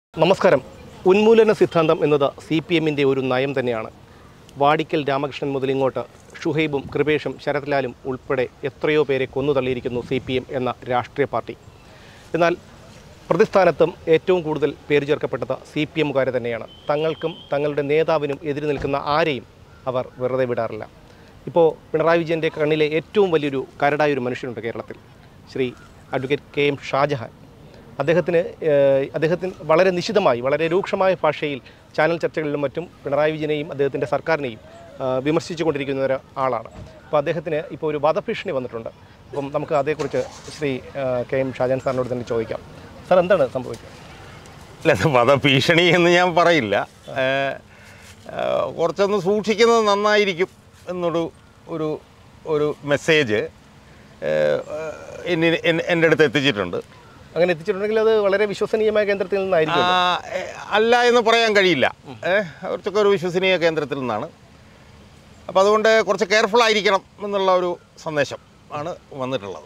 നമസ്കാരം ഉന്മൂലന സിദ്ധാന്തം എന്നത് സി പി എമ്മിൻ്റെ ഒരു നയം തന്നെയാണ് വാടിക്കൽ രാമകൃഷ്ണൻ മുതൽ ഇങ്ങോട്ട് ഷുഹൈബും കൃപേഷും ശരത്ലാലും ഉൾപ്പെടെ എത്രയോ പേരെ കൊന്നു തള്ളിയിരിക്കുന്നു സി പി എം എന്ന രാഷ്ട്രീയ പാർട്ടി എന്നാൽ പ്രതിസ്ഥാനത്തും ഏറ്റവും കൂടുതൽ പേര് ചേർക്കപ്പെട്ടത് സി പി എമ്മുകാരെ തന്നെയാണ് തങ്ങൾക്കും തങ്ങളുടെ നേതാവിനും എതിര് നിൽക്കുന്ന ആരെയും അവർ വെറുതെ വിടാറില്ല ഇപ്പോൾ പിണറായി വിജയൻ്റെ കണ്ണിലെ ഏറ്റവും വലിയൊരു കരടായ ഒരു മനുഷ്യനുണ്ട് കേരളത്തിൽ Shri advocate K M Shajahan അദ്ദേഹത്തിന് ഏഹ്, അദ്ദേഹത്തിന് വളരെ നിശിതമായി വളരെ രൂക്ഷമായ ഭാഷയിൽ ചാനൽ ചർച്ചകളിലും മറ്റും പിണറായി വിജയനെയും അദ്ദേഹത്തിൻ്റെ സർക്കാരിനെയും ആഹ്, വിമർശിച്ചുകൊണ്ടിരിക്കുന്ന ഒരാളാണ് അപ്പോൾ അദ്ദേഹത്തിന് ഇപ്പോൾ ഒരു വധഭീഷണി വന്നിട്ടുണ്ട് അപ്പം നമുക്ക് അതേക്കുറിച്ച് ശ്രീ ആഹ്, കെ എം ഷാജാൻ സാറിനോട് തന്നെ ചോദിക്കാം സാർ എന്താണ് സംഭവിക്കുക അല്ല ഇത് വധഭീഷണി എന്ന് ഞാൻ പറയില്ല ഏഹ്, ഏഹ്, കുറച്ചൊന്ന് സൂക്ഷിക്കുന്നത് നന്നായിരിക്കും എന്നൊരു ഒരു ഒരു മെസ്സേജ് ഏഹ്, എന്നിന് എൻ- എൻ്റെ അടുത്ത് എത്തിച്ചിട്ടുണ്ട് അങ്ങനെ എത്തിച്ചിട്ടുണ്ടെങ്കിൽ അത് വളരെ വിശ്വസനീയമായ കേന്ദ്രത്തിൽ നിന്നായിരിക്കും ആ, ഏഹ്, അല്ല എന്ന് പറയാൻ കഴിയില്ല ഏഹ്, കുറച്ചൊക്കെ ഒരു വിശ്വസനീയ കേന്ദ്രത്തിൽ നിന്നാണ് അപ്പോൾ അതുകൊണ്ട് കുറച്ച് കെയർഫുൾ ആയിരിക്കണം എന്നുള്ള ഒരു സന്ദേശം ആണ് വന്നിട്ടുള്ളത്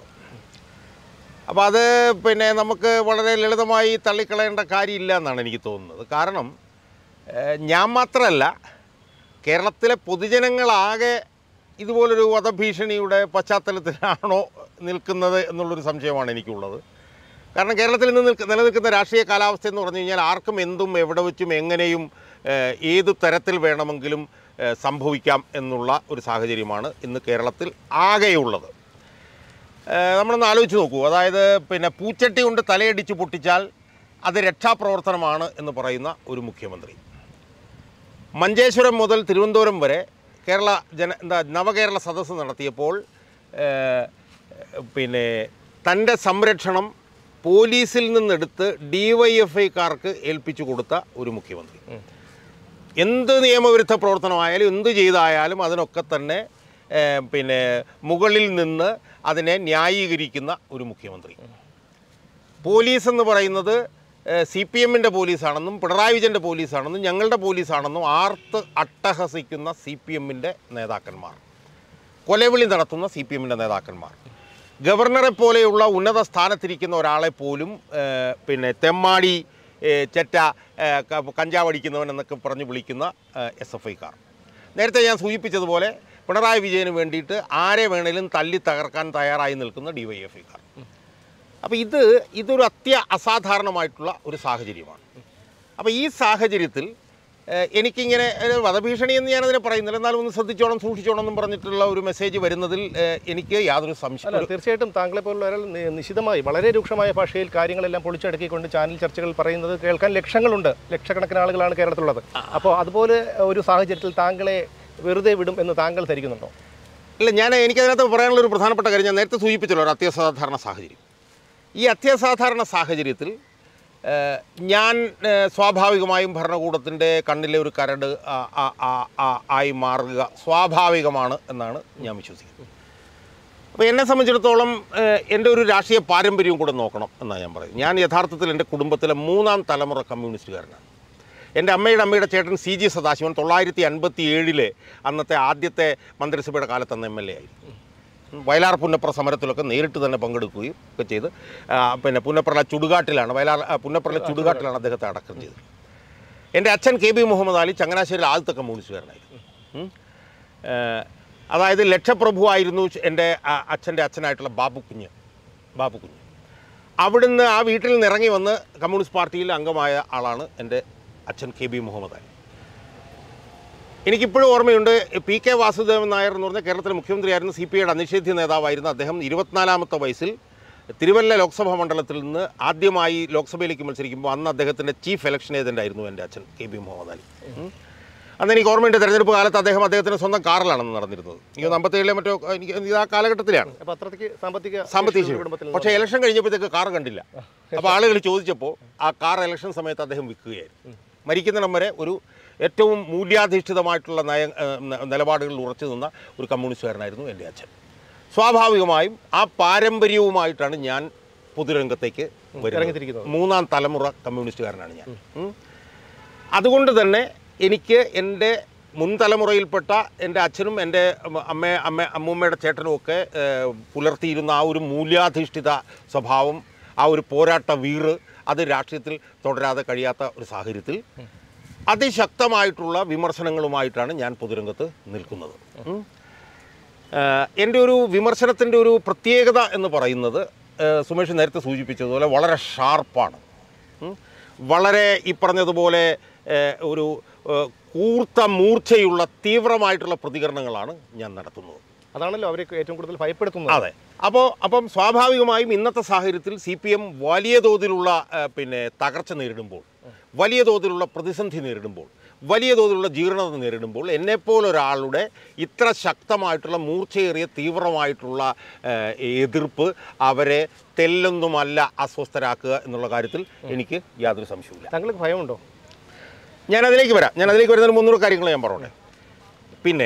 അപ്പോൾ അത് പിന്നെ നമുക്ക് വളരെ ലളിതമായി തള്ളിക്കളയേണ്ട കാര്യമില്ല എന്നാണ് എനിക്ക് തോന്നുന്നത് കാരണം ഏഹ്, ഞാൻ മാത്രമല്ല കേരളത്തിലെ പൊതുജനങ്ങളാകെ ഇതുപോലൊരു വധഭീഷണിയുടെ പശ്ചാത്തലത്തിലാണോ നിൽക്കുന്നത് എന്നുള്ളൊരു സംശയമാണ് എനിക്കുള്ളത് കാരണം കേരളത്തിൽ നിന്ന് നിൽക്ക നിലനിൽക്കുന്ന രാഷ്ട്രീയ കാലാവസ്ഥ എന്ന് പറഞ്ഞു കഴിഞ്ഞാൽ ആർക്കും എന്തും എവിടെ വെച്ചും എങ്ങനെയും ഏഹ്, ഏത് തരത്തിൽ വേണമെങ്കിലും ഏഹ്, സംഭവിക്കാം എന്നുള്ള ഒരു സാഹചര്യമാണ് ഇന്ന് കേരളത്തിൽ ആകെയുള്ളത് ഏഹ്, നമ്മളൊന്ന് ആലോചിച്ച് നോക്കൂ അതായത് പിന്നെ പൂച്ചട്ടി കൊണ്ട് തലയടിച്ച് പൊട്ടിച്ചാൽ അത് രക്ഷാപ്രവർത്തനമാണ് എന്ന് പറയുന്ന ഒരു മുഖ്യമന്ത്രി മഞ്ചേശ്വരം മുതൽ തിരുവനന്തപുരം വരെ കേരള ജന എന്താ നവകേരള സദസ്സ് നടത്തിയപ്പോൾ ഏഹ്, പിന്നെ തൻ്റെ സംരക്ഷണം പോലീസിൽ നിന്നെടുത്ത് ഡി വൈ എഫ് ഐക്കാർക്ക് ഏൽപ്പിച്ചു കൊടുത്ത ഒരു മുഖ്യമന്ത്രി എന്ത് നിയമവിരുദ്ധ പ്രവർത്തനമായാലും എന്ത് ചെയ്തായാലും അതിനൊക്കെ തന്നെ ഏഹ്, പിന്നെ മുകളിൽ നിന്ന് അതിനെ ന്യായീകരിക്കുന്ന ഒരു മുഖ്യമന്ത്രി പോലീസ് എന്ന് പറയുന്നത് സി പി എമ്മിൻ്റെ പോലീസാണെന്നും പിണറായി വിജയൻ്റെ പോലീസാണെന്നും ഞങ്ങളുടെ പോലീസാണെന്നും ആർത്ത് അട്ടഹസിക്കുന്ന സി പി എമ്മിൻ്റെ നേതാക്കന്മാർ കൊലവിളി നടത്തുന്ന സി പി എമ്മിൻ്റെ നേതാക്കന്മാർ ഗവർണറെ പോലെയുള്ള ഉന്നത സ്ഥാനത്തിരിക്കുന്ന ഒരാളെ പോലും ഏഹ്, പിന്നെ തെമ്മാടി ഏഹ്, ചെറ്റ ഏഹ്, ക- കഞ്ചാവടിക്കുന്നവൻ എന്നൊക്കെ പറഞ്ഞ് വിളിക്കുന്ന എസ് എഫ് ഐക്കാർ നേരത്തെ ഞാൻ സൂചിപ്പിച്ചതുപോലെ പിണറായി വിജയന് വേണ്ടിയിട്ട് ആരെ വേണേലും തല്ലി തകർക്കാൻ തയ്യാറായി നിൽക്കുന്ന ഡി വൈ എഫ് ഐക്കാർ അപ്പോൾ ഇത് ഇതൊരു അത്യ അസാധാരണമായിട്ടുള്ള ഒരു സാഹചര്യമാണ് അപ്പോൾ ഈ സാഹചര്യത്തിൽ ഏഹ്, എനിക്കിങ്ങനെ ഒരു വധഭീഷണി എന്ന് ഞാനതിനെ പറയുന്നില്ല എന്നാലും ഒന്ന് ശ്രദ്ധിച്ചോണം സൂക്ഷിച്ചോണം എന്നും പറഞ്ഞിട്ടുള്ള ഒരു മെസ്സേജ് വരുന്നതിൽ ഏഹ്, എനിക്ക് യാതൊരു അല്ല സംശയം തീർച്ചയായിട്ടും താങ്കളെ പോലുള്ള ഒരാൾ നി- നിശിതമായി വളരെ രൂക്ഷമായ ഭാഷയിൽ കാര്യങ്ങളെല്ലാം പൊളിച്ചടക്കിക്കൊണ്ട് ചാനൽ ചർച്ചകൾ പറയുന്നത് കേൾക്കാൻ ലക്ഷങ്ങളുണ്ട് ലക്ഷക്കണക്കിന് ആളുകളാണ് കേരളത്തിലുള്ളത് അപ്പോൾ അതുപോലെ ഒരു സാഹചര്യത്തിൽ താങ്കളെ വെറുതെ വിടും എന്ന് താങ്കൾ ധരിക്കുന്നുണ്ടോ ഇല്ല ഞാൻ എനിക്കതിനകത്ത് പറയാനുള്ള ഒരു പ്രധാനപ്പെട്ട കാര്യം ഞാൻ നേരത്തെ സൂചിപ്പിച്ചല്ലോ ഒരു അത്യസാധാരണ സാഹചര്യം ഈ അത്യസാധാരണ സാഹചര്യത്തിൽ ഏഹ്, ഞാൻ ഏഹ്, സ്വാഭാവികമായും ഭരണകൂടത്തിൻ്റെ കണ്ണിലെ ഒരു കരട് ആ- ആ- ആ- ആ- ആയി മാറുക സ്വാഭാവികമാണ് എന്നാണ് ഞാൻ വിശ്വസിക്കുന്നത് അപ്പോൾ എന്നെ സംബന്ധിച്ചിടത്തോളം ഏഹ്, എൻ്റെ ഒരു രാഷ്ട്രീയ പാരമ്പര്യവും കൂടെ നോക്കണം എന്നാണ് ഞാൻ പറയുന്നത് ഞാൻ യഥാർത്ഥത്തിൽ എൻ്റെ കുടുംബത്തിലെ മൂന്നാം തലമുറ കമ്മ്യൂണിസ്റ്റുകാരനാണ് എൻ്റെ അമ്മയുടെ അമ്മയുടെ ചേട്ടൻ സി ജി സദാശിവൻ തൊള്ളായിരത്തി അൻപത്തി ഏഴിലെ അന്നത്തെ ആദ്യത്തെ മന്ത്രിസഭയുടെ കാലത്ത് അന്ന് എം എൽ എ ആയിരുന്നു വയലാർ പുന്നപ്ര സമരത്തിലൊക്കെ നേരിട്ട് തന്നെ പങ്കെടുക്കുകയും ഒക്കെ ചെയ്ത് ആ, പിന്നെ പുന്നപ്രല ചുടുകാട്ടിലാണ് വയലാർ ആ, പുന്നപ്രല ചുടുകാട്ടിലാണ് അദ്ദേഹത്തെ അടക്കം ചെയ്തത് എൻ്റെ അച്ഛൻ കെ ബി മുഹമ്മദ് അലി ചങ്ങനാശ്ശേരിയിൽ ആദ്യത്തെ കമ്മ്യൂണിസ്റ്റുകാരനായിരുന്നു ഉം. ഏ, അതായത് ലക്ഷപ്രഭു ആയിരുന്നു എൻ്റെ ആ, അച്ഛൻ്റെ അച്ഛനായിട്ടുള്ള ബാബു കുഞ്ഞ് ബാബു കുഞ്ഞ് അവിടുന്ന് ആ വീട്ടിൽ നിന്ന് ഇറങ്ങി വന്ന് കമ്മ്യൂണിസ്റ്റ് പാർട്ടിയിൽ അംഗമായ ആളാണ് എൻ്റെ അച്ഛൻ കെ ബി മുഹമ്മദ് അലി എനിക്കിപ്പോഴും ഓർമ്മയുണ്ട് പി കെ വാസുദേവൻ നായർ എന്ന് പറഞ്ഞ കേരളത്തിലെ മുഖ്യമന്ത്രിയായിരുന്ന സി പി ഐയുടെ അനിഷേധ്യ നേതാവായിരുന്ന അദ്ദേഹം ഇരുപത്തിനാലാമത്തെ വയസ്സിൽ തിരുവല്ല ലോക്സഭാ മണ്ഡലത്തിൽ നിന്ന് ആദ്യമായി ലോക്സഭയിലേക്ക് മത്സരിക്കുമ്പോൾ അന്ന് അദ്ദേഹത്തിൻ്റെ ചീഫ് ഇലക്ഷൻ ഏജൻ്റ് ആയിരുന്നു എൻ്റെ അച്ഛൻ കെ ബി മുഹമ്മദ് അലി ഉം. അന്ന് എനിക്ക് ഓർമ്മയുണ്ട് തെരഞ്ഞെടുപ്പ് കാലത്ത് അദ്ദേഹം അദ്ദേഹത്തിൻ്റെ സ്വന്തം കാറിലാണെന്ന് നടന്നിരുന്നത് എനിക്ക് അമ്പത്തേഴിലെ മറ്റോ എനിക്ക് ഇത് ആ കാലഘട്ടത്തിലാണ് അപ്പോൾ അത്രയ്ക്ക് സാമ്പത്തിക സാമ്പത്തിക ശേഷിയുള്ള ശേഷി. കുടുംബത്തിൽ പക്ഷേ ഇലക്ഷൻ കഴിഞ്ഞപ്പോഴത്തേക്ക് കാർ കണ്ടില്ല അപ്പോൾ ആളുകൾ ചോദിച്ചപ്പോൾ ആ കാർ ഇലക്ഷൻ സമയത്ത് അദ്ദേഹം വിൽക്കുകയായിരുന്നു മരിക്കുന്നിടം വരെ ഒരു ഏറ്റവും മൂല്യാധിഷ്ഠിതമായിട്ടുള്ള നയ ഏഹ് ന- നിലപാടുകളിൽ ഉറച്ചു നിന്ന ഒരു കമ്മ്യൂണിസ്റ്റുകാരനായിരുന്നു എൻ്റെ അച്ഛൻ സ്വാഭാവികമായും ആ പാരമ്പര്യവുമായിട്ടാണ് ഞാൻ പൊതുരംഗത്തേക്ക് വരുന്നത് ഇറങ്ങിത്തിരിക്കുന്നത്. മൂന്നാം തലമുറ കമ്മ്യൂണിസ്റ്റുകാരനാണ് ഞാൻ ഉം. അതുകൊണ്ട് തന്നെ എനിക്ക് എൻ്റെ മുൻ തലമുറയിൽപ്പെട്ട എൻ്റെ അച്ഛനും എൻ്റെ അമ്മ അമ്മ അമ്മൂമ്മയുടെ ചേട്ടനും ഒക്കെ ഏഹ്, പുലർത്തിയിരുന്ന ആ ഒരു മൂല്യാധിഷ്ഠിത സ്വഭാവം ആ ഒരു പോരാട്ട വീറ് അത് രാഷ്ട്രീയത്തിൽ തുടരാതെ കഴിയാത്ത ഒരു സാഹചര്യത്തിൽ അതിശക്തമായിട്ടുള്ള വിമർശനങ്ങളുമായിട്ടാണ് ഞാൻ പൊതുരംഗത്ത് നിൽക്കുന്നത് ഉം. ഏഹ് എൻ്റെ ഒരു വിമർശനത്തിൻ്റെ ഒരു പ്രത്യേകത എന്ന് പറയുന്നത് ഏഹ് സുമേഷ് നേരത്തെ സൂചിപ്പിച്ചതുപോലെ വളരെ ഷാർപ്പാണ് ഉം. വളരെ ഈ പറഞ്ഞതുപോലെ ഏഹ് ഒരു ഏഹ് കൂർത്ത മൂർച്ചയുള്ള തീവ്രമായിട്ടുള്ള പ്രതികരണങ്ങളാണ് ഞാൻ നടത്തുന്നത് അതാണല്ലോ അവരെ ഏറ്റവും കൂടുതൽ ഭയപ്പെടുത്തുന്നത് അതെ അപ്പോൾ അപ്പം സ്വാഭാവികമായും ഇന്നത്തെ സാഹചര്യത്തിൽ സി പി എം വലിയ തോതിലുള്ള ഏഹ്, പിന്നെ തകർച്ച നേരിടുമ്പോൾ വലിയ തോതിലുള്ള പ്രതിസന്ധി നേരിടുമ്പോൾ വലിയ തോതിലുള്ള ജീർണത നേരിടുമ്പോൾ എന്നെപ്പോലൊരാളുടെ ഇത്ര ശക്തമായിട്ടുള്ള മൂർച്ചയേറിയ തീവ്രമായിട്ടുള്ള ഏഹ്, എതിർപ്പ് അവരെ തെല്ലൊന്നുമല്ല അസ്വസ്ഥരാക്കുക എന്നുള്ള കാര്യത്തിൽ എനിക്ക് യാതൊരു സംശയവുമില്ല താങ്കൾക്ക് ഭയമുണ്ടോ ഞാൻ അതിലേക്ക് വരാം ഞാൻ അതിലേക്ക് വരുന്നതിന് മുന്നൂറ് കാര്യങ്ങൾ ഞാൻ പറയട്ടെ പിന്നെ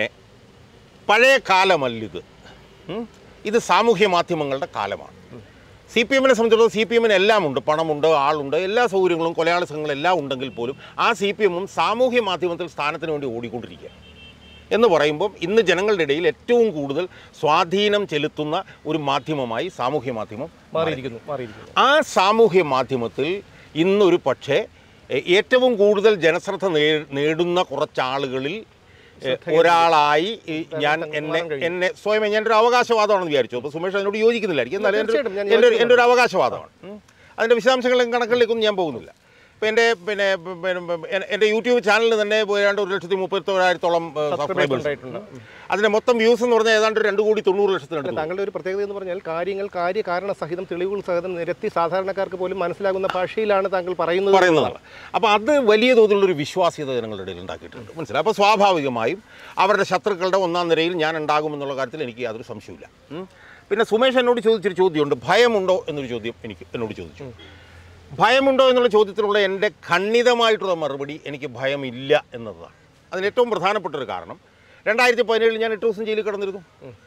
പഴയ കാലമല്ലിത് ഉം? ഇത് സാമൂഹ്യ മാധ്യമങ്ങളുടെ കാലമാണ് സി പി എമ്മിനെ സംബന്ധിച്ചിടത്തോളം സി പി എമ്മിന് എല്ലാം ഉണ്ട് പണമുണ്ട് ആളുണ്ട് എല്ലാ സൗകര്യങ്ങളും കൊലയാളി സംഘങ്ങളും എല്ലാം ഉണ്ടെങ്കിൽ പോലും ആ സി പി എമ്മും സാമൂഹ്യ മാധ്യമത്തിൽ സ്ഥാനത്തിന് വേണ്ടി ഓടിക്കൊണ്ടിരിക്കുക എന്ന് പറയുമ്പം ഇന്ന് ജനങ്ങളുടെ ഇടയിൽ ഏറ്റവും കൂടുതൽ സ്വാധീനം ചെലുത്തുന്ന ഒരു മാധ്യമമായി സാമൂഹ്യ മാധ്യമം മാറിയിരിക്കുന്നു മാറിയിരിക്കുന്നു ആ സാമൂഹ്യ മാധ്യമത്തിൽ ഇന്നൊരു പക്ഷേ എ- ഏറ്റവും കൂടുതൽ ജനശ്രദ്ധ നേ- നേടുന്ന കുറച്ചാളുകളിൽ എ, ഒരാളായി ഈ ഞാൻ എന്നെ എന്നെ സ്വയം ഞാൻ ഒരു അവകാശവാദമാണെന്ന് വിചാരിച്ചു അപ്പോൾ സുമേഷ് അതിനോട് യോജിക്കുന്നില്ലായിരിക്കും എന്നാലും എൻ്റെ ഒരു- തീർച്ചയായിട്ടും ഞാൻ എൻ്റെ ഒരു- എൻ്റെ ഒരു അവകാശവാദമാണ് ഉം. അതിൻ്റെ വിശദാംശങ്ങളിലും കണക്കുകളിലേക്കൊന്നും ഞാൻ പോകുന്നില്ല ഇപ്പോൾ എൻ്റെ പിന്നെ പിന്നെ എ- എൻ്റെ യൂട്യൂബ് ചാനലിൽ തന്നെ ഏതാണ്ട് ഒരു ലക്ഷത്തി മുപ്പത്തൊരായിരത്തോളം സബ്സ്ക്രൈബേഴ്സ് ഉണ്ടായിട്ടുണ്ട് അതിൻ്റെ മൊത്തം വ്യൂസ് എന്ന് പറഞ്ഞാൽ ഏതാണ്ട് ഒരു രണ്ട് കോടി തൊണ്ണൂറ് ലക്ഷത്തിനടുത്ത് താങ്കളുടെ ഒരു പ്രത്യേകത എന്ന് പറഞ്ഞാൽ കാര്യങ്ങൾ കാര്യകാരണ സഹിതം തെളിവുകൾ സഹിതം നിരത്തി സാധാരണക്കാർക്ക് പോലും മനസ്സിലാകുന്ന ഭാഷയിലാണ് താങ്കൾ പറയുന്നത് പറയുന്നതാണ് അപ്പോൾ അത് വലിയ തോതിലുള്ളൊരു വിശ്വാസ്യത ജനങ്ങളുടെ ഇടയിൽ ഉണ്ടാക്കിയിട്ടുണ്ട് മനസ്സിലായി അപ്പോൾ സ്വാഭാവികമായും അവരുടെ ശത്രുക്കളുടെ ഒന്നാം നിരയിൽ ഞാൻ ഉണ്ടാകുമെന്നുള്ള കാര്യത്തിൽ എനിക്ക് യാതൊരു സംശയമില്ല ഉം. പിന്നെ സുമേഷ് എന്നോട് ചോദിച്ചൊരു ചോദ്യമുണ്ട് ഭയമുണ്ടോ എന്നൊരു ചോദ്യം എനിക്ക് എന്നോട് ചോദിച്ചു ഭയമുണ്ടോ എന്നുള്ള ചോദ്യത്തിലുള്ള എൻ്റെ ഖണ്ഡിതമായിട്ടുള്ള മറുപടി എനിക്ക് ഭയമില്ല എന്നതാണ് അതിന് ഏറ്റവും പ്രധാനപ്പെട്ട ഒരു കാരണം രണ്ടായിരത്തി പതിനേഴിൽ ഞാൻ എട്ട് ദിവസം ജയിലിൽ കിടന്നിരുന്നു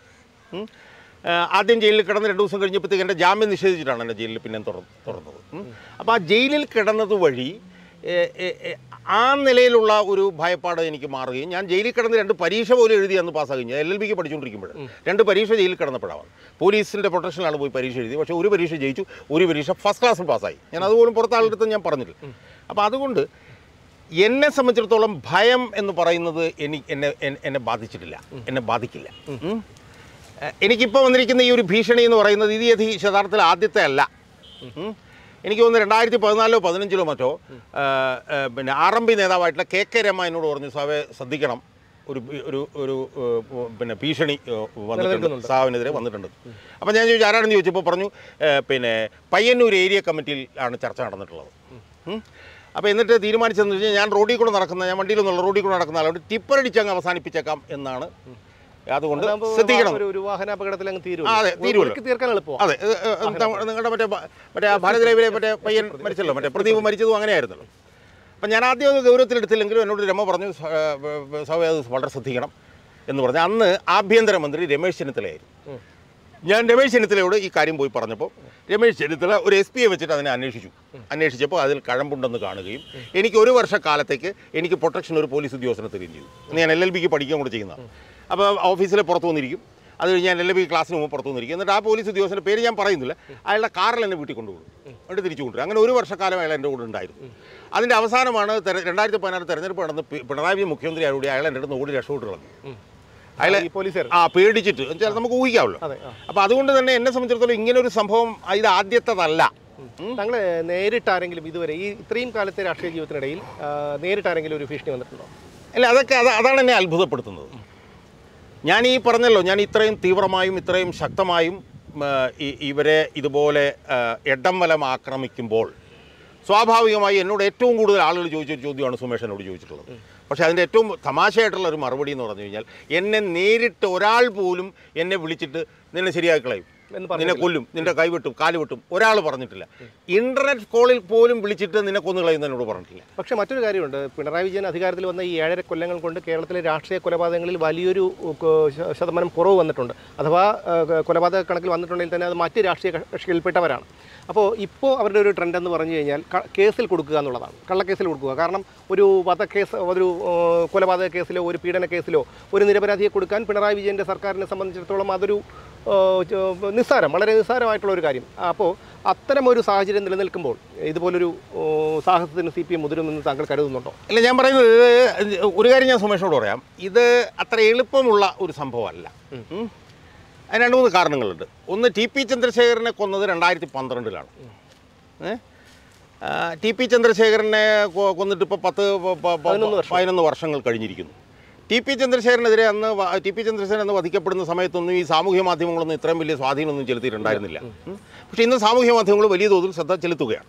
ഉം. ആ, ആദ്യം ജയിലിൽ കിടന്ന് രണ്ട് ദിവസം കഴിഞ്ഞപ്പോഴത്തേക്ക് എൻ്റെ ജാമ്യം നിഷേധിച്ചിട്ടാണ് എൻ്റെ ജയിലിൽ പിന്നെ തുറ- തുറന്നത് ഉം. അപ്പോൾ ആ ജയിലിൽ കിടന്നത് വഴി ഏ, ഏ, ഏ, ആ നിലയിലുള്ള ഒരു ഭയപ്പാട് എനിക്ക് മാറുകയും ഞാൻ ജയിലിൽ കിടന്ന് രണ്ട് പരീക്ഷ പോലും എഴുതി അന്ന് പാസ്സാകും എൽ എൽ ബിക്ക് പഠിച്ചുകൊണ്ടിരിക്കുമ്പോൾ രണ്ട് പരീക്ഷ ജയിലിൽ കിടന്നപ്പോഴാണ് പോലീസിൻ്റെ പ്രൊട്ടക്ഷനിലാണ് പോയി പരീക്ഷ എഴുതി പക്ഷേ ഒരു പരീക്ഷ ജയിച്ചു ഒരു പരീക്ഷ ഫസ്റ്റ് ക്ലാസ്സിൽ പാസ്സായി ഞാൻ അതുപോലും പുറത്ത് ആളുടെ ഞാൻ പറഞ്ഞില്ല അപ്പോൾ അതുകൊണ്ട് എന്നെ സംബന്ധിച്ചിടത്തോളം ഭയം എന്ന് പറയുന്നത് എനിക്ക് എന്നെ എന്നെ- എന്നെ ബാധിച്ചിട്ടില്ല എന്നെ ബാധിക്കില്ല ഉം. എ- എനിക്കിപ്പോൾ വന്നിരിക്കുന്ന ഈ ഒരു ഭീഷണി എന്ന് പറയുന്നത് ഇത് യഥി യഥാർത്ഥത്തിൽ ആദ്യത്തെ അല്ല ഉം. എനിക്ക് തോന്നുന്നു രണ്ടായിരത്തി പതിനാലിലോ പതിനഞ്ചിലോ മറ്റോ ആ, ആ, പിന്നെ ആർ എം പി നേതാവായിട്ടുള്ള കെ കെ രമ എന്നോട് പറഞ്ഞു സാവെ ശ്രദ്ധിക്കണം ഒരു ഭീ- ഒരു ഒരു ഏ, പിന്നെ ഭീഷണി ഏ, വന്നിട്ടുണ്ട് നിലനിൽക്കുന്നുണ്ട്. സാവിനെതിരെ വന്നിട്ടുണ്ട് അപ്പോൾ ഞാൻ ചോദിച്ചു ആരാണെന്ന് ചോദിച്ചപ്പോൾ പറഞ്ഞു ഏ, പിന്നെ പയ്യന്നൂർ ഏരിയ കമ്മിറ്റിയിൽ ആണ് ചർച്ച നടന്നിട്ടുള്ളത് ഉം. അപ്പോൾ എന്നിട്ട് തീരുമാനിച്ചതെന്ന് വെച്ചാൽ ഞാൻ റോഡിൽ കൂടെ നടക്കുന്ന ഞാൻ വണ്ടിയിലൊന്നുള്ള റോഡിൽ കൂടെ നടക്കുന്ന ആളോട് ടിപ്പറടിച്ച് അങ്ങ് അവസാനിപ്പിച്ചേക്കാം എന്നാണ് അതുകൊണ്ട് അതാകുമ്പോ ശ്രദ്ധിക്കണം ഒരു- ഒരു വാഹനാപകടത്തിൽ അങ്ങ് തീരും ആ, അതെ, തീരുമല്ലോ. തീർക്കാൻ എളുപ്പമാണ് അതെ ഇത്, ഏ, എന്താ, നിങ്ങളുടെ മറ്റേ ഭ- മറ്റേ ആ ഭാരതരേവിലെ മറ്റേ പയ്യൻ മരിച്ചല്ലോ മറ്റേ പ്രദീപ് മരിച്ചതും അങ്ങനെയായിരുന്നല്ലോ അപ്പം ഞാൻ ആദ്യം അത് ഗൗരവത്തിലെടുത്തില്ലെങ്കിലും എന്നോട് രമ പറഞ്ഞു സ- ഏ, ഏ, സൗമ്യ അത് വളരെ ശ്രദ്ധിക്കണം എന്ന് പറഞ്ഞു അന്ന് ആഭ്യന്തരമന്ത്രി രമേശ് ചെന്നിത്തലയായിരുന്നു ഞാൻ രമേശ് ചെന്നിത്തലയോട് ഈ കാര്യം പോയി പറഞ്ഞപ്പോൾ രമേശ് ചെന്നിത്തല ഒരു എസ് പിയെ വെച്ചിട്ട് അതിനെ അന്വേഷിച്ചു അന്വേഷിച്ചപ്പോൾ അതിൽ കഴമ്പുണ്ടെന്ന് കാണുകയും എനിക്ക് ഒരു വർഷക്കാലത്തേക്ക് എനിക്ക് പ്രൊട്ടക്ഷൻ ഒരു പോലീസ് ഉദ്യോഗസ്ഥനെ തരികയും ചെയ്തു ഇന്ന് ഞാൻ എൽ എൽ ബിക്ക് പഠിക്കാൻ കൂടെ ചെയ്യുന്നതാണ് അപ്പോൾ ഓഫീസിലെ പുറത്തു വന്നിരിക്കും അത് കഴിഞ്ഞ് ഞാൻ എൽ എൽ ബി ക്ലാസ്സിന് മുമ്പ് പുറത്തു വന്നിരിക്കും എന്നിട്ട് ആ പോലീസ് ഉദ്യോഗസ്ഥൻ്റെ പേര് ഞാൻ പറയുന്നില്ല അയാളുടെ കാറിൽ എന്നെ വീട്ടിൽ കൊണ്ടുപോകും എന്നിട്ട് തിരിച്ചു കൊണ്ടുവരും അങ്ങനെ ഒരു വർഷക്കാലം അയാൾ എൻ്റെ കൂടെ ഉണ്ടായിരുന്നു അതിൻ്റെ അവസാനമാണ് തെര- രണ്ടായിരത്തി പതിനാറ് തെരഞ്ഞെടുപ്പ് നടന്ന് പി- പിണറായി വിജയൻ മുഖ്യമന്ത്രി ആയോടെ അയാൾ എൻ്റെ അടുത്ത് ഓടി രക്ഷപ്പെട്ട് കളഞ്ഞു അയാളെ ഈ പോലീസുകാർ ആ പേടിച്ചിട്ട് എന്ന് വെച്ചാൽ നമുക്ക് ഊഹിക്കാമല്ലോ അതെ ആ. അപ്പോൾ അതുകൊണ്ട് തന്നെ എന്നെ സംബന്ധിച്ചിടത്തോളം ഇങ്ങനെ ഒരു സംഭവം ആ, ഇത് ആദ്യത്തേതല്ല താങ്കൾ നേരിട്ട് ആരെങ്കിലും ഇതുവരെ ഈ ഇത്രയും കാലത്തെ രാഷ്ട്രീയ ജീവിതത്തിനിടയിൽ ആ, നേരിട്ട് ആരെങ്കിലും ഒരു ഭീഷണി വന്നിട്ടുണ്ടോ അല്ല അതൊക്കെ അത് അതാണ് എന്നെ അത്ഭുതപ്പെടുത്തുന്നത് ഞാൻ ഈ പറഞ്ഞല്ലോ ഞാൻ ഇത്രയും തീവ്രമായും ഇത്രയും ശക്തമായും ആ, ഈ- ഇവരെ ഇതുപോലെ ആ, ഇടം വലം ആക്രമിക്കുമ്പോൾ സ്വാഭാവികമായി എന്നോട് ഏറ്റവും കൂടുതൽ ആളുകൾ ചോദിച്ചൊരു ചോദ്യമാണ് സുമേഷ് എന്നോട് ചോദിച്ചിട്ടുള്ളത് പക്ഷേ അതിൻ്റെ ഏറ്റവും തമാശയായിട്ടുള്ള ഒരു മറുപടി എന്ന് പറഞ്ഞു കഴിഞ്ഞാൽ എന്നെ നേരിട്ട് ഒരാൾ പോലും എന്നെ വിളിച്ചിട്ട് നിന്നെ ശരിയാക്കി കളയും എന്ന് നിന്നെ കൊല്ലും നിന്റെ കൈ വെട്ടും കാല് വെട്ടും ഒരാൾ പറഞ്ഞിട്ടില്ല ഇന്റർനെറ്റ് കോളിൽ പോലും വിളിച്ചിട്ട് നിന്നെ കൊന്നു കളയുന്നതിനോട് പറഞ്ഞിട്ടില്ല പക്ഷേ മറ്റൊരു കാര്യമുണ്ട് പിണറായി വിജയൻ അധികാരത്തിൽ വന്ന ഈ ഏഴര കൊല്ലങ്ങൾ കൊണ്ട് കേരളത്തിലെ രാഷ്ട്രീയ കൊലപാതകങ്ങളിൽ വലിയൊരു ഉ, ക- ശ- ശതമാനം കുറവ് വന്നിട്ടുണ്ട് അഥവാ ആ, ക- കൊലപാതക കണക്കിൽ വന്നിട്ടുണ്ടെങ്കിൽ തന്നെ അത് മറ്റ് രാഷ്ട്രീയ കക്ഷികളിൽപ്പെട്ടവരാണ് അപ്പോൾ ഇപ്പോൾ അവരുടെ ഒരു ട്രെൻഡ് എന്ന് പറഞ്ഞു കഴിഞ്ഞാൽ ക- കേസിൽ കൊടുക്കുക എന്നുള്ളതാണ് കള്ളക്കേസിൽ കൊടുക്കുക കാരണം ഒരു വധക്കേസ് ഒരു ആ, കൊലപാതക കേസിലോ ഒരു പീഡന കേസിലോ ഒരു നിരപരാധിയെ കൊടുക്കാൻ പിണറായി വിജയൻ്റെ സർക്കാരിനെ സംബന്ധിച്ചിടത്തോളം അതൊരു ഓ, ചോ- നിസ്സാരം വളരെ നിസ്സാരമായിട്ടുള്ള ഒരു കാര്യം അപ്പോൾ അത്തരം ഒരു സാഹചര്യം നിലനിൽക്കുമ്പോൾ ഇതുപോലൊരു ഓ, സാഹസത്തിന് സി പി എം മുതിരുമെന്ന് താങ്കൾ കരുതുന്നുണ്ടോ അല്ല ഞാൻ പറയുന്നത് ഇത് ഒരു കാര്യം ഞാൻ സുമേഷോട് പറയാം ഇത് അത്ര എളുപ്പമുള്ള ഒരു സംഭവമല്ല ഉം. അതിന് രണ്ട് മൂന്ന് കാരണങ്ങളുണ്ട് ഒന്ന് ടി പി ചന്ദ്രശേഖരനെ കൊന്നത് രണ്ടായിരത്തി പന്ത്രണ്ടിലാണ് ഏ? ആ, ടി പി ചന്ദ്രശേഖരനെ കൊ- കൊന്നിട്ട് ഇപ്പോൾ പത്ത് പ- പ- പ- പതിനൊന്ന് വർഷം. പതിനൊന്ന് വർഷങ്ങൾ കഴിഞ്ഞിരിക്കുന്നു ടി പി ചന്ദ്രശേഖരനെതിരെ അന്ന് വ- ടി പി ചന്ദ്രശേഖരൻ അന്ന് വധിക്കപ്പെടുന്ന സമയത്തൊന്നും ഈ സാമൂഹ്യ മാധ്യമങ്ങളൊന്നും ഇത്രയും വലിയ സ്വാധീനമൊന്നും ചെലുത്തിയിട്ടുണ്ടായിരുന്നില്ല ഉം. പക്ഷേ ഇന്ന് സാമൂഹ്യ മാധ്യമങ്ങൾ വലിയ തോതിൽ ശ്രദ്ധ ചെലുത്തുകയാണ്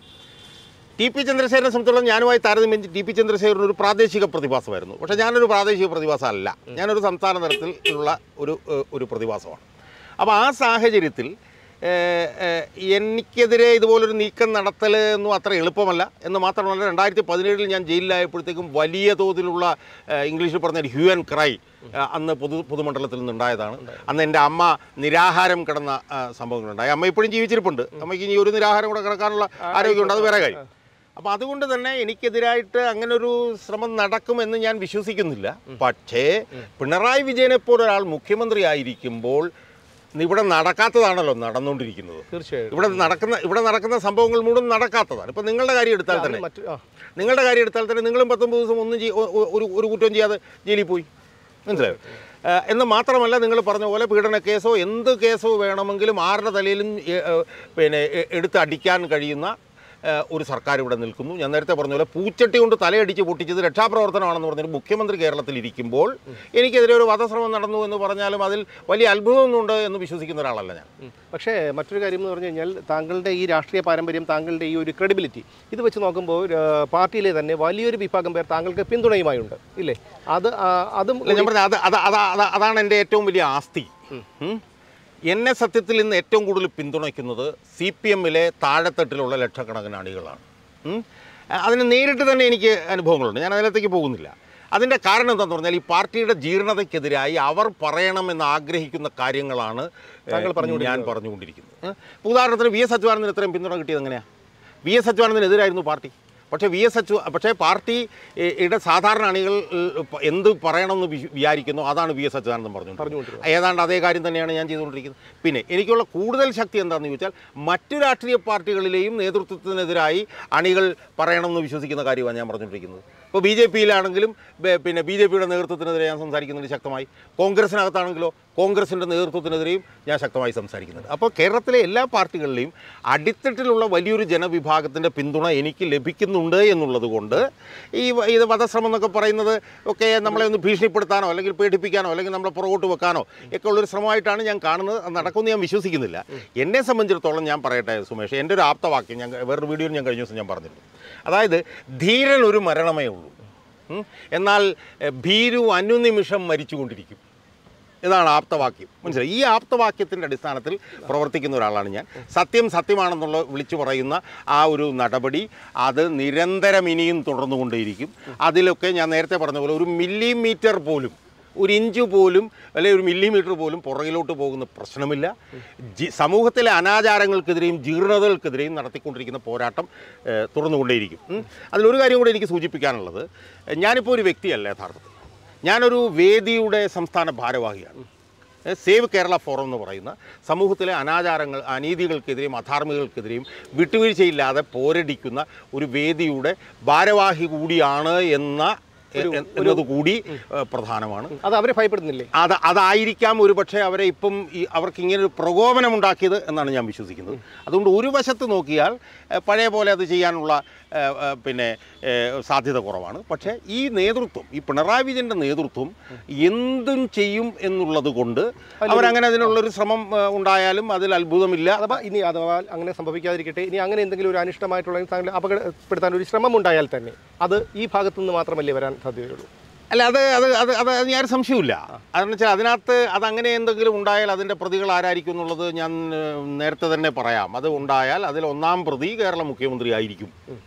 ടി പി ചന്ദ്രശേഖരനെ സംബന്ധിച്ചിടത്തോളം ഞാനുമായി താരതമ്യം ചെയ്ത് ടി പി ചന്ദ്രശേഖരൻ ഒരു പ്രാദേശിക പ്രതിഭാസമായിരുന്നു പക്ഷേ ഞാനൊരു പ്രാദേശിക പ്രതിഭാസമല്ല ഞാനൊരു സംസ്ഥാന തലത്തിൽ ഉള്ള ഒരു ഏഹ്, ഒരു പ്രതിഭാസമാണ് അപ്പോൾ ആ സാഹചര്യത്തിൽ ഏഹ്, ഏഹ്, എനിക്കെതിരെ ഇതുപോലൊരു നീക്കം നടത്തൽ എന്നും അത്ര എളുപ്പമല്ല എന്ന് മാത്രമല്ല രണ്ടായിരത്തി പതിനേഴിൽ ഞാൻ ജയിലിലായപ്പോഴത്തേക്കും വലിയ തോതിലുള്ള ഏഹ്, ഇംഗ്ലീഷിൽ പറഞ്ഞ ഹ്യൂ ആൻഡ് ക്രൈ ഏഹ്, അന്ന് പൊതു പൊതുമണ്ഡലത്തിൽ നിന്നുണ്ടായതാണ് അന്ന് എൻ്റെ അമ്മ നിരാഹാരം കിടന്ന ആ, സംഭവങ്ങളുണ്ടായി അമ്മ ഇപ്പോഴും ജീവിച്ചിരിപ്പുണ്ട് അമ്മയ്ക്ക് ഇനി ഒരു നിരാഹാരം കൂടെ കിടക്കാനുള്ള ആരോഗ്യമുണ്ട് അത് വേറെ കാര്യം അപ്പോൾ അതുകൊണ്ട് തന്നെ എനിക്കെതിരായിട്ട് അങ്ങനെ ഒരു ശ്രമം നടക്കുമെന്ന് ഞാൻ വിശ്വസിക്കുന്നില്ല പക്ഷേ പിണറായി വിജയനെ പോലെ ഒരാൾ മുഖ്യമന്ത്രി ആയിരിക്കുമ്പോൾ ഇവിടെ നടക്കാത്തതാണല്ലോ നടന്നുകൊണ്ടിരിക്കുന്നത് തീർച്ചയായും ഇവിടെ നടക്കുന്ന ഇവിടെ നടക്കുന്ന സംഭവങ്ങൾ മുഴുവൻ നടക്കാത്തതാണ് ഇപ്പം നിങ്ങളുടെ കാര്യം എടുത്താൽ തന്നെ മറ്റു ആ നിങ്ങളുടെ കാര്യം എടുത്താൽ തന്നെ നിങ്ങളും പത്തൊമ്പത് ദിവസം ഒന്നും ചെയ്- ഒ- ഒ- ഒരു ഒരു കുറ്റവും ചെയ്യാതെ ജയിലിൽ പോയി മനസ്സിലായോ ഏഹ് എന്ന് മാത്രമല്ല നിങ്ങൾ പറഞ്ഞ പോലെ പീഡന കേസോ എന്ത് കേസോ വേണമെങ്കിലും ആരുടെ തലയിലും ഏഹ്, ഏഹ്, പിന്നെ എ- എടുത്ത് അടിക്കാൻ കഴിയുന്ന ഏഹ്, ഒരു സർക്കാർ ഇവിടെ നിൽക്കുന്നു ഞാൻ നേരത്തെ പറഞ്ഞ പോലെ പൂച്ചട്ടി കൊണ്ട് തലയടിച്ച് പൊട്ടിച്ചത് രക്ഷാപ്രവർത്തനമാണെന്ന് പറഞ്ഞൊരു മുഖ്യമന്ത്രി കേരളത്തിൽ ഇരിക്കുമ്പോൾ എനിക്കെതിരെ ഒരു വധശ്രമം നടന്നു എന്ന് പറഞ്ഞാലും അതിൽ വലിയ അത്ഭുതമൊന്നുണ്ട് എന്ന് വിശ്വസിക്കുന്ന ഒരാളല്ല ഞാൻ ഉം. പക്ഷേ മറ്റൊരു കാര്യം എന്ന് പറഞ്ഞു കഴിഞ്ഞാൽ താങ്കളുടെ ഈ രാഷ്ട്രീയ പാരമ്പര്യം താങ്കളുടെ ഈ ഒരു ക്രെഡിബിലിറ്റി ഇത് വെച്ച് നോക്കുമ്പോൾ ആ, പാർട്ടിയിലെ തന്നെ വലിയൊരു വിഭാഗം പേർ താങ്കൾക്ക് പിന്തുണയുമായുണ്ട് ഇല്ലേ അത് ആ, അതും അല്ല ഞാൻ പറഞ്ഞ അത് അത് അത് അത് അതാണ് എൻ്റെ ഏറ്റവും വലിയ ആസ്തി ഉം. എന്നെ സത്യത്തിൽ ഇന്ന് ഏറ്റവും കൂടുതൽ പിന്തുണയ്ക്കുന്നത് സി പി എമ്മിലെ താഴെത്തട്ടിലുള്ള ലക്ഷക്കണക്കിന് അണികളാണ് ഉം. അതിന് നേരിട്ട് തന്നെ എനിക്ക് അനുഭവങ്ങളുണ്ട് ഞാൻ അതിനകത്തേക്ക് പോകുന്നില്ല അതിൻ്റെ കാരണം എന്താണെന്ന് പറഞ്ഞാൽ ഈ പാർട്ടിയുടെ ജീർണതയ്ക്കെതിരായി അവർ പറയണമെന്ന് ആഗ്രഹിക്കുന്ന കാര്യങ്ങളാണ് ഏഹ്, താങ്കൾ ഞാൻ പറഞ്ഞുകൊണ്ടിരിക്കുന്നത് ഏഹ്. ഇപ്പൊ ഉദാഹരണത്തിന് വി എസ് അച്യുതാനന്ദന് ഇത്രയും പിന്തുണ കിട്ടിയത് എങ്ങനെയാണ് വി എസ് അച്യുതാനന്ദനെതിരായിരുന്നു പാർട്ടി പക്ഷേ വി എസ് അച്ചു പക്ഷേ പാർട്ടി ഏ, യുടെ സാധാരണ അണികൾ ഏ, പ- എന്ത് പറയണമെന്ന് വി- വിചാരിക്കുന്നു അതാണ് വി എസ് അച്യുതാനന്ദൻ പറഞ്ഞു പറഞ്ഞുകൊണ്ടിരുന്നത്. ഏതാണ്ട് അതേ കാര്യം തന്നെയാണ് ഞാൻ ചെയ്തുകൊണ്ടിരിക്കുന്നത് പിന്നെ എനിക്കുള്ള കൂടുതൽ ശക്തി എന്താണെന്ന് ചോദിച്ചാൽ മറ്റു രാഷ്ട്രീയ പാർട്ടികളിലെയും നേതൃത്വത്തിനെതിരായി അണികൾ പറയണമെന്ന് വിശ്വസിക്കുന്ന കാര്യമാണ് ഞാൻ പറഞ്ഞുകൊണ്ടിരിക്കുന്നത് ഇപ്പോൾ ബി ജെ പിയിലാണെങ്കിലും ബെ- പിന്നെ ബി ജെ പിയുടെ നേതൃത്വത്തിനെതിരെ ഞാൻ സംസാരിക്കുന്നുണ്ട് ശക്തമായി കോൺഗ്രസിനകത്താണെങ്കിലോ കോൺഗ്രസിൻ്റെ നേതൃത്വത്തിനെതിരെയും ഞാൻ ശക്തമായി സംസാരിക്കുന്നുണ്ട് അപ്പോൾ കേരളത്തിലെ എല്ലാ പാർട്ടികളിലെയും അടിത്തട്ടിലുള്ള വലിയൊരു ജനവിഭാഗത്തിൻ്റെ പിന്തുണ എനിക്ക് ലഭിക്കുന്നുണ്ട് എന്നുള്ളത് കൊണ്ട് ഈ വ- ഇത് വധശ്രമം എന്നൊക്കെ പറയുന്നത് ഒക്കെ നമ്മളെ ഒന്ന് ഭീഷണിപ്പെടുത്താനോ അല്ലെങ്കിൽ പേടിപ്പിക്കാനോ അല്ലെങ്കിൽ നമ്മളെ പുറകോട്ട് വെക്കാനോ ഒക്കെ ഉള്ളൊരു ശ്രമമായിട്ടാണ് ഞാൻ കാണുന്നത് അത് നടക്കുമെന്ന് ഞാൻ വിശ്വസിക്കുന്നില്ല എന്നെ സംബന്ധിച്ചിടത്തോളം ഞാൻ പറയട്ടെ സുമേഷ് എൻ്റെ ഒരു ആപ്തവാക്യം ഞാൻ വേറൊരു വീഡിയോയിൽ ഞാൻ കഴിഞ്ഞ ദിവസം ഞാൻ പറഞ്ഞിരുന്നു അതായത് ധീരൻ ഒരു മരണമേ ഉള്ളൂ ഉം. എന്നാൽ എഹ്, ഭീരു അനുനിമിഷം മരിച്ചുകൊണ്ടിരിക്കും ഇതാണ് ആപ്തവാക്യം മനസ്സിലായി ഈ ആപ്തവാക്യത്തിൻ്റെ അടിസ്ഥാനത്തിൽ പ്രവർത്തിക്കുന്ന ഒരാളാണ് ഞാൻ സത്യം സത്യമാണെന്നുള്ള വിളിച്ചു പറയുന്ന ആ ഒരു നടപടി അത് നിരന്തരം ഇനിയും തുടർന്നുകൊണ്ടേയിരിക്കും അതിലൊക്കെ ഞാൻ നേരത്തെ പറഞ്ഞ പോലെ ഒരു മില്ലിമീറ്റർ പോലും ഒരു ഇഞ്ച് പോലും അല്ലെങ്കിൽ ഒരു മില്ലിമീറ്റർ പോലും പുറകിലോട്ട് പോകുന്ന പ്രശ്നമില്ല ജി സമൂഹത്തിലെ അനാചാരങ്ങൾക്കെതിരെയും ജീർണതകൾക്കെതിരെയും നടത്തിക്കൊണ്ടിരിക്കുന്ന പോരാട്ടം ഏഹ്, തുടർന്നുകൊണ്ടേയിരിക്കും ഉം. അതിലൊരു കാര്യം കൂടി എനിക്ക് സൂചിപ്പിക്കാനുള്ളത് ഏഹ്, ഞാനിപ്പോൾ ഒരു വ്യക്തിയല്ല യഥാർത്ഥത്തിൽ ഞാനൊരു വേദിയുടെ സംസ്ഥാന ഭാരവാഹിയാണ് ഏഹ് സേവ് കേരള ഫോറം എന്ന് പറയുന്ന സമൂഹത്തിലെ അനാചാരങ്ങൾ അനീതികൾക്കെതിരെയും അധാർമികൾക്കെതിരെയും വിട്ടുവീഴ്ചയില്ലാതെ പോരടിക്കുന്ന ഒരു വേദിയുടെ ഭാരവാഹി കൂടിയാണ് എന്ന എന്നത് കൂടി ഏഹ് പ്രധാനമാണ് അത് അവരെ ഭയപ്പെടുന്നില്ലേ അത് അതായിരിക്കാം ഒരു പക്ഷേ അവരെ ഇപ്പം ഈ അവർക്ക് ഇങ്ങനെ ഒരു പ്രകോപനം ഉണ്ടാക്കിയത് എന്നാണ് ഞാൻ വിശ്വസിക്കുന്നത് അതുകൊണ്ട് ഒരു വശത്ത് നോക്കിയാൽ ഏഹ്, പഴയ പോലെ അത് ചെയ്യാനുള്ള ഏഹ്, ഏഹ്, പിന്നെ ഏഹ്, സാധ്യത കുറവാണ് പക്ഷേ ഈ നേതൃത്വം ഈ പിണറായി വിജയൻ്റെ നേതൃത്വം എന്തും ചെയ്യും എന്നുള്ളത് കൊണ്ട് അവരങ്ങനെ അതിനുള്ളൊരു ശ്രമം ഏഹ്, ഉണ്ടായാലും അതിൽ അത്ഭുതമില്ല അഥവാ ഇനി അഥവാ അങ്ങനെ സംഭവിക്കാതിരിക്കട്ടെ ഇനി അങ്ങനെ എന്തെങ്കിലും ഒരു അനിഷ്ടമായിട്ടുള്ള താങ്കളെ അപകടപ്പെടുത്താൻ ഒരു ശ്രമം ഉണ്ടായാൽ തന്നെ അത് ഈ ഭാഗത്തു നിന്ന് മാത്രമല്ലേ വരാൻ സാധ്യതയുള്ളൂ അല്ല അത് അത് അത് അത് അത് ഞാൻ സംശയമില്ല അതെന്ന് വെച്ചാൽ അതിനകത്ത് അതങ്ങനെ എന്തെങ്കിലും ഉണ്ടായാൽ അതിൻ്റെ പ്രതികൾ ആരായിരിക്കും എന്നുള്ളത് ഞാൻ ഏഹ്, നേരത്തെ തന്നെ പറയാം അത് ഉണ്ടായാൽ അതിൽ ഒന്നാം പ്രതി കേരള മുഖ്യമന്ത്രി ആയിരിക്കും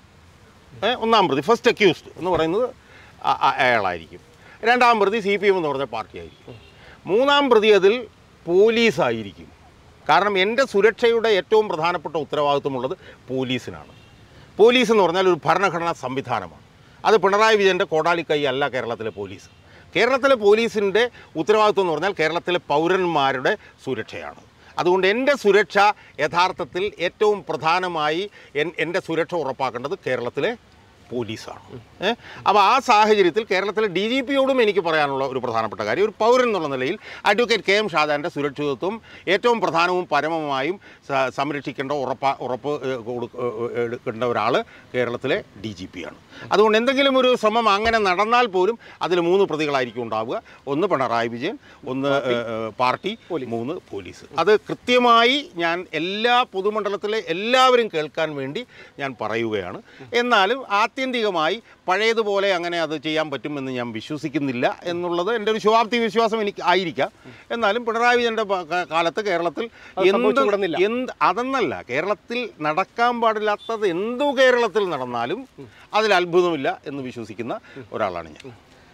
ഏ, ഒന്നാം പ്രതി ഫസ്റ്റ് അക്യൂസ്ഡ് എന്ന് പറയുന്നത് അ- അ- അയാളായിരിക്കും രണ്ടാം പ്രതി സി പി എം എന്ന് പറഞ്ഞ പാർട്ടി ആയിരിക്കും മൂന്നാം പ്രതി അതിൽ പോലീസായിരിക്കും കാരണം എൻ്റെ സുരക്ഷയുടെ ഏറ്റവും പ്രധാനപ്പെട്ട ഉത്തരവാദിത്വമുള്ളത് പോലീസിനാണ് പോലീസ് എന്ന് പറഞ്ഞാൽ ഒരു ഭരണഘടനാ സംവിധാനമാണ് അത് പിണറായി വിജയൻ്റെ കോടാലിക്കൈ അല്ല കേരളത്തിലെ പോലീസ് കേരളത്തിലെ പോലീസിൻ്റെ ഉത്തരവാദിത്വം എന്ന് പറഞ്ഞാൽ കേരളത്തിലെ പൗരന്മാരുടെ സുരക്ഷയാണ് അതുകൊണ്ട് എൻ്റെ സുരക്ഷ യഥാർത്ഥത്തിൽ ഏറ്റവും പ്രധാനമായി എൻ- എൻ്റെ സുരക്ഷ ഉറപ്പാക്കേണ്ടത് കേരളത്തിലെ പോലീസാണ് ഏ? അപ്പോൾ ആ സാഹചര്യത്തിൽ കേരളത്തിലെ ഡി ജി പിയോടും എനിക്ക് പറയാനുള്ള ഒരു പ്രധാനപ്പെട്ട കാര്യം ഒരു പൗരൻ എന്നുള്ള നിലയിൽ അഡ്വക്കേറ്റ് കെ എം ഷാജാൻ്റെ സുരക്ഷിതത്വം ഏറ്റവും പ്രധാനവും പരമമായും സ- സംരക്ഷിക്കേണ്ട ഉറപ്പ ഉറപ്പ് ഏ, കൊടുക്ക- ഏ, എടുക്കേണ്ട ഒരാൾ കേരളത്തിലെ ഡി ജി പി ആണ് അതുകൊണ്ട് എന്തെങ്കിലും ഒരു ശ്രമം അങ്ങനെ നടന്നാൽ പോലും അതിൽ മൂന്ന് പ്രതികളായിരിക്കും ഉണ്ടാവുക ഒന്ന് പിണറായി വിജയൻ ഒന്ന് ഏ, ഏ, പാർട്ടി മൂന്ന് പോലീസ് അത് കൃത്യമായി ഞാൻ എല്ലാ പൊതുമണ്ഡലത്തിലെ എല്ലാവരും കേൾക്കാൻ വേണ്ടി ഞാൻ പറയുകയാണ് എന്നാലും ആത്യന്തികമായി പഴയതുപോലെ അങ്ങനെ അത് ചെയ്യാൻ പറ്റുമെന്ന് ഞാൻ വിശ്വസിക്കുന്നില്ല എന്നുള്ളത് എൻ്റെ ഒരു ശുഭാപ്തി വിശ്വാസം എനിക്ക് ആയിരിക്കാം എന്നാലും പിണറായി വിജയൻ്റെ പ- കാ- കാലത്ത് കേരളത്തിൽ അത് എന്ത് സംഭവിച്ചുകൂടുന്നില്ല. എന്ത് അതെന്നല്ല കേരളത്തിൽ നടക്കാൻ പാടില്ലാത്തത് എന്തു കേരളത്തിൽ നടന്നാലും അതിൽ അത്ഭുതമില്ല എന്ന് വിശ്വസിക്കുന്ന ഒരാളാണ് ഞാൻ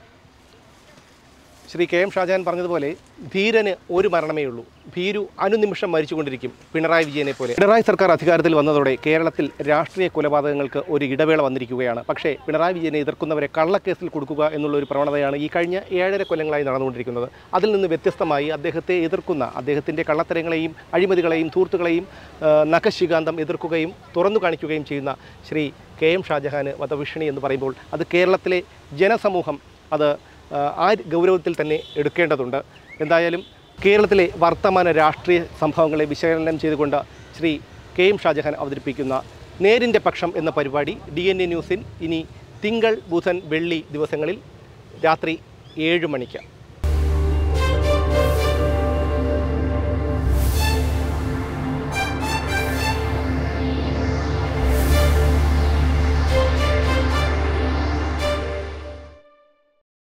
ശ്രീ കെ എം ഷാജാൻ പറഞ്ഞതുപോലെ ധീരന് ഒരു മരണമേ ഉള്ളൂ ഭീരു അനുനിമിഷം മരിച്ചുകൊണ്ടിരിക്കും പിണറായി വിജയനെ പോലെ പിണറായി സർക്കാർ അധികാരത്തിൽ വന്നതോടെ കേരളത്തിൽ രാഷ്ട്രീയ കൊലപാതകങ്ങൾക്ക് ഒരു ഇടവേള വന്നിരിക്കുകയാണ് പക്ഷേ പിണറായി വിജയനെ എതിർക്കുന്നവരെ കള്ളക്കേസിൽ കൊടുക്കുക എന്നുള്ള ഒരു പ്രവണതയാണ് ഈ കഴിഞ്ഞ ഏഴര കൊല്ലങ്ങളായി നടന്നുകൊണ്ടിരിക്കുന്നത് അതിൽ നിന്ന് വ്യത്യസ്തമായി അദ്ദേഹത്തെ എതിർക്കുന്ന അദ്ദേഹത്തിൻ്റെ കള്ളത്തരങ്ങളെയും അഴിമതികളെയും ധൂർത്തുകളെയും ആ, നഖശികാന്തം എതിർക്കുകയും തുറന്നു കാണിക്കുകയും ചെയ്യുന്ന ശ്രീ കെ എം ഷാജഹാന് വധഭീഷണി എന്ന് പറയുമ്പോൾ അത് കേരളത്തിലെ ജനസമൂഹം അത് ആ, ആ ഗൗരവത്തിൽ തന്നെ എടുക്കേണ്ടതുണ്ട് എന്തായാലും കേരളത്തിലെ വർത്തമാന രാഷ്ട്രീയ സംഭവങ്ങളെ വിശകലനം ചെയ്തുകൊണ്ട് ശ്രീ കെ എം ഷാജഹാൻ അവതരിപ്പിക്കുന്ന നേരിൻ്റെ പക്ഷം എന്ന പരിപാടി ഡി എൻ എ ന്യൂസിൽ ഇനി തിങ്കൾ ബുധൻ വെള്ളി ദിവസങ്ങളിൽ രാത്രി ഏഴ് മണിക്ക്